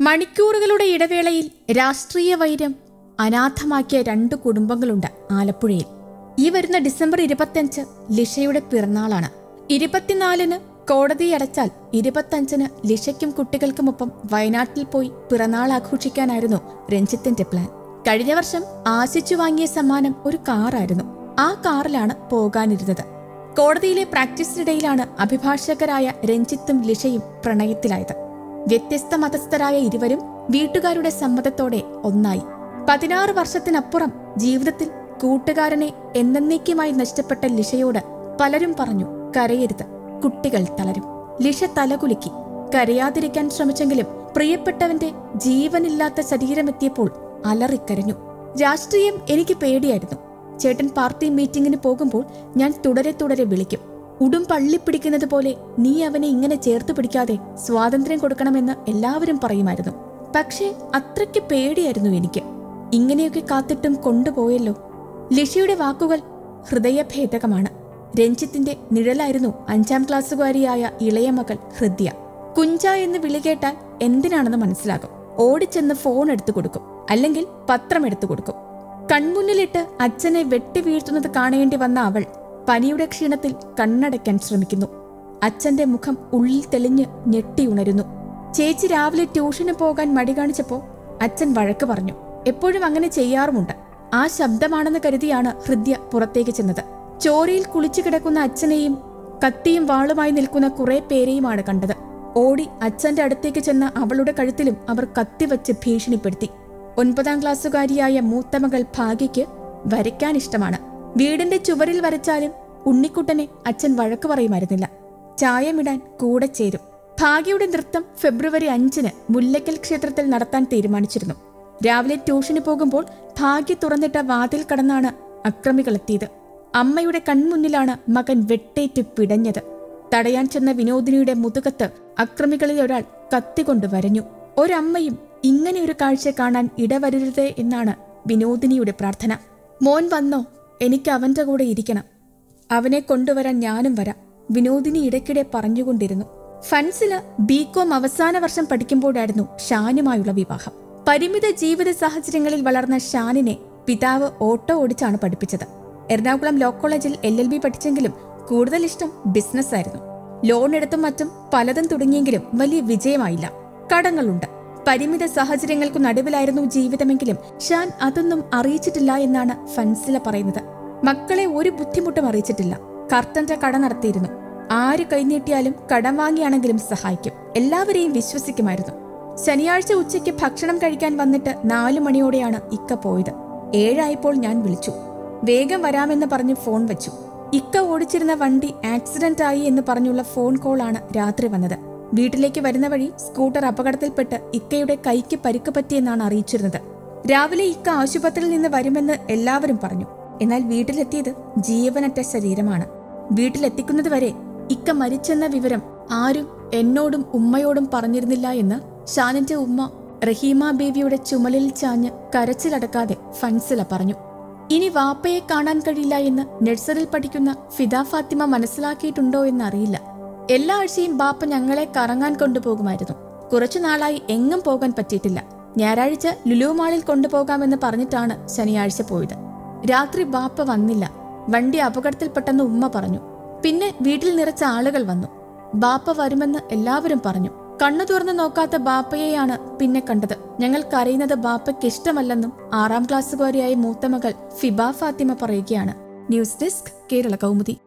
മണിക്കൂറുകളുടെ ഇടവേളയിൽ രാഷ്ട്രീയ വൈര്യം അനാഥമാക്കിയ രണ്ട് കുടുംബങ്ങളുണ്ട് ആലപ്പുഴയിൽ ഈ വരുന്ന ഡിസംബർ ഇരുപത്തിയഞ്ച് ലിഷയുടെ പിറന്നാളാണ് ഇരുപത്തിനാലിന് കോടതി അടച്ചാൽ ഇരുപത്തഞ്ചിന് ലിഷയ്ക്കും കുട്ടികൾക്കുമൊപ്പം വയനാട്ടിൽ പോയി പിറന്നാൾ ആഘോഷിക്കാനായിരുന്നു രഞ്ജിത്തിന്റെ പ്ലാൻ കഴിഞ്ഞ വർഷം ആശിച്ചു വാങ്ങിയ സമ്മാനം ഒരു കാറായിരുന്നു ആ കാറിലാണ് പോകാനിരുന്നത് കോടതിയിലെ പ്രാക്ടീസിനിടയിലാണ് അഭിഭാഷകരായ രഞ്ജിത്തും ലിഷയും പ്രണയത്തിലായത് വ്യത്യസ്ത മതസ്ഥരായ ഇരുവരും വീട്ടുകാരുടെ സമ്മതത്തോടെ ഒന്നായി പതിനാറ് വർഷത്തിനപ്പുറം ജീവിതത്തിൽ കൂട്ടുകാരനെ എന്നേക്കുമായി നഷ്ടപ്പെട്ട ലിഷയോട് പലരും പറഞ്ഞു കരയരുത് കുട്ടികൾ തളരും ലിഷ തലകുലുക്കി കരയാതിരിക്കാൻ ശ്രമിച്ചെങ്കിലും പ്രിയപ്പെട്ടവന്റെ ജീവനില്ലാത്ത ശരീരമെത്തിയപ്പോൾ അലറിക്കരഞ്ഞു രാഷ്ട്രീയം എനിക്ക് പേടിയായിരുന്നു ചേട്ടൻ പാർട്ടി മീറ്റിംഗിന് പോകുമ്പോൾ ഞാൻ തുടരെ തുടരെ വിളിക്കും ഉടും പള്ളി പിടിക്കുന്നത് പോലെ നീ അവനെ ഇങ്ങനെ ചേർത്ത് പിടിക്കാതെ സ്വാതന്ത്ര്യം കൊടുക്കണമെന്ന് എല്ലാവരും പറയുമായിരുന്നു പക്ഷേ അത്രയ്ക്ക് പേടിയായിരുന്നു എനിക്ക് ഇങ്ങനെയൊക്കെ കാത്തിട്ടും കൊണ്ടുപോയല്ലോ ലിഷിയുടെ വാക്കുകൾ ഹൃദയഭേദകമാണ് രഞ്ജിത്തിന്റെ നിഴലായിരുന്നു അഞ്ചാം ക്ലാസ്സുകാരിയായ ഇളയ മകൾ ഹൃദ്യ കുഞ്ച എന്ന് വിളി കേട്ടാൽ എന്തിനാണെന്ന് മനസ്സിലാകും ഓടിച്ചെന്ന് ഫോൺ എടുത്തു കൊടുക്കും അല്ലെങ്കിൽ പത്രം എടുത്തു കൊടുക്കും കൺമുന്നിലിട്ട് അച്ഛനെ വെട്ടി വീഴ്ത്തുന്നത് കാണേണ്ടി വന്ന അവൾ പനിയുടെ ക്ഷീണത്തിൽ കണ്ണടയ്ക്കാൻ ശ്രമിക്കുന്നു അച്ഛന്റെ മുഖം ഉള്ളിൽ തെളിഞ്ഞ് ഞെട്ടിയുണരുന്നു ചേച്ചി രാവിലെ ട്യൂഷന് പോകാൻ മടി കാണിച്ചപ്പോ അച്ഛൻ വഴക്ക് പറഞ്ഞു എപ്പോഴും അങ്ങനെ ചെയ്യാറുമുണ്ട് ആ ശബ്ദമാണെന്ന് കരുതിയാണ് ഹൃദ്യ പുറത്തേക്ക് ചെന്നത് ചോരയിൽ കുളിച്ചു കിടക്കുന്ന അച്ഛനെയും കത്തിയും വാളുമായി നിൽക്കുന്ന കുറെ പേരെയുമാണ് കണ്ടത് ഓടി അച്ഛന്റെ അടുത്തേക്ക് ചെന്ന അവളുടെ കഴുത്തിലും അവർ കത്തിവച്ച് ഭീഷണിപ്പെടുത്തി ഒൻപതാം ക്ലാസ്സുകാരിയായ മൂത്തമകൾ ഭാഗ്യയ്ക്ക് വരയ്ക്കാൻ ഇഷ്ടമാണ് വീടിന്റെ ചുവരിൽ വരച്ചാലും ഉണ്ണിക്കുട്ടനെ അച്ഛൻ വഴക്ക് പറയുമായിരുന്നില്ല ചായമിടാൻ കൂടെ ചേരും ഭാഗ്യയുടെ നൃത്തം ഫെബ്രുവരി അഞ്ചിന് മുല്ലക്കൽ ക്ഷേത്രത്തിൽ നടത്താൻ തീരുമാനിച്ചിരുന്നു രാവിലെ ട്യൂഷന് പോകുമ്പോൾ ഭാഗ്യ തുറന്നിട്ട വാതിൽ കടന്നാണ് അക്രമികളെത്തിയത് അമ്മയുടെ കൺമുന്നിലാണ് മകൻ വെട്ടേറ്റ് പിടഞ്ഞത് തടയാൻ ചെന്ന വിനോദിനിയുടെ മുതുകത്ത് അക്രമികളിൽ ഒരാൾ കത്തികൊണ്ട് വരഞ്ഞു ഒരമ്മയും ഇങ്ങനെയൊരു കാഴ്ച കാണാൻ ഇടവരരുതേ എന്നാണ് വിനോദിനിയുടെ പ്രാർത്ഥന മോൻ വന്നോ എനിക്ക് അവന്റെ കൂടെ ഇരിക്കണം അവനെ കൊണ്ടുവരാൻ ഞാനും വരാം വിനോദിനി ഇടയ്ക്കിടെ പറഞ്ഞുകൊണ്ടിരുന്നു ഫൻസില് ബികോം അവസാന വർഷം പഠിക്കുമ്പോഴായിരുന്നു ഷാനുമായുള്ള വിവാഹം പരിമിത ജീവിത സാഹചര്യങ്ങളിൽ വളർന്ന ഷാനിനെ പിതാവ് ഓട്ടോ ഓടിച്ചാണ് പഠിപ്പിച്ചത് എറണാകുളം ലോ കോളേജിൽ എൽ എൽ ബി പഠിച്ചെങ്കിലും കൂടുതൽ ഇഷ്ടം ബിസിനസ് ആയിരുന്നു ലോൺ എടുത്തും മറ്റും പലതും തുടങ്ങിയെങ്കിലും വലിയ വിജയമായില്ല കടങ്ങളുണ്ട് പരിമിത സാഹചര്യങ്ങൾക്കു നടുവിലായിരുന്നു ജീവിതമെങ്കിലും ഷാൻ അതൊന്നും അറിയിച്ചിട്ടില്ല എന്നാണ് ഫൻസില പറയുന്നത് മക്കളെ ഒരു ബുദ്ധിമുട്ടും അറിയിച്ചിട്ടില്ല കർട്ടന്റെ കട നടത്തിയിരുന്നു ആര് കൈനീട്ടിയാലും കടം വാങ്ങിയാണെങ്കിലും സഹായിക്കും എല്ലാവരെയും വിശ്വസിക്കുമായിരുന്നു ശനിയാഴ്ച ഉച്ചയ്ക്ക് ഭക്ഷണം കഴിക്കാൻ വന്നിട്ട് നാലു മണിയോടെയാണ് ഇക്ക പോയത് ഏഴായപ്പോൾ ഞാൻ വിളിച്ചു വേഗം വരാമെന്ന് പറഞ്ഞ് ഫോൺ വെച്ചു ഇക്ക ഓടിച്ചിരുന്ന വണ്ടി ആക്സിഡന്റ് ആയി എന്ന് പറഞ്ഞുള്ള ഫോൺ കോളാണ് രാത്രി വന്നത് വീട്ടിലേക്ക് വരുന്ന വഴി സ്കൂട്ടർ അപകടത്തിൽപ്പെട്ട് ഇക്കയുടെ കൈക്ക് പരിക്ക് പറ്റിയെന്നാണ് അറിയിച്ചിരുന്നത് രാവിലെ ഇക്ക ആശുപത്രിയിൽ നിന്ന് വരുമെന്ന് എല്ലാവരും പറഞ്ഞു എന്നാൽ വീട്ടിലെത്തിയത് ജീവനറ്റ ശരീരമാണ് വീട്ടിലെത്തിക്കുന്നതുവരെ ഇക്ക മരിച്ചെന്ന വിവരം ആരും എന്നോടും ഉമ്മയോടും പറഞ്ഞിരുന്നില്ല എന്ന് ഷാനിന്റെ ഉമ്മ റഹീമ ബേബിയുടെ ചുമലിൽ ചാഞ്ഞ് കരച്ചിലടക്കാതെ ഫൻസില പറഞ്ഞു ഇനി വാപ്പയെ കാണാൻ കഴിയില്ല എന്ന് നഴ്സറിൽ പഠിക്കുന്ന ഫിദ ഫാത്തിമ മനസ്സിലാക്കിയിട്ടുണ്ടോ എന്നറിയില്ല എല്ലാ ആഴ്ചയും ബാപ്പ ഞങ്ങളെ കറങ്ങാൻ കൊണ്ടുപോകുമായിരുന്നു കുറച്ചു നാളായി എങ്ങും പോകാൻ പറ്റിയിട്ടില്ല ഞായറാഴ്ച ലുലു മാളിൽ കൊണ്ടുപോകാമെന്ന് പറഞ്ഞിട്ടാണ് ശനിയാഴ്ച പോയത് രാത്രി ബാപ്പ വന്നില്ല വണ്ടി അപകടത്തിൽപ്പെട്ടെന്ന് ഉമ്മ പറഞ്ഞു പിന്നെ വീട്ടിൽ നിറച്ച ആളുകൾ വന്നു ബാപ്പ വരുമെന്ന് എല്ലാവരും പറഞ്ഞു കണ്ണു തുറന്നു നോക്കാത്ത ബാപ്പയെയാണ് പിന്നെ കണ്ടത് ഞങ്ങൾ കരയുന്നത് ബാപ്പയ്ക്ക് ഇഷ്ടമല്ലെന്നും ആറാം ക്ലാസ്സുകാരിയായ മൂത്തമകൾ ഫിബ ഫാത്തിമ പറയുകയാണ് ന്യൂസ് ഡെസ്ക് കേരള കൗമുദി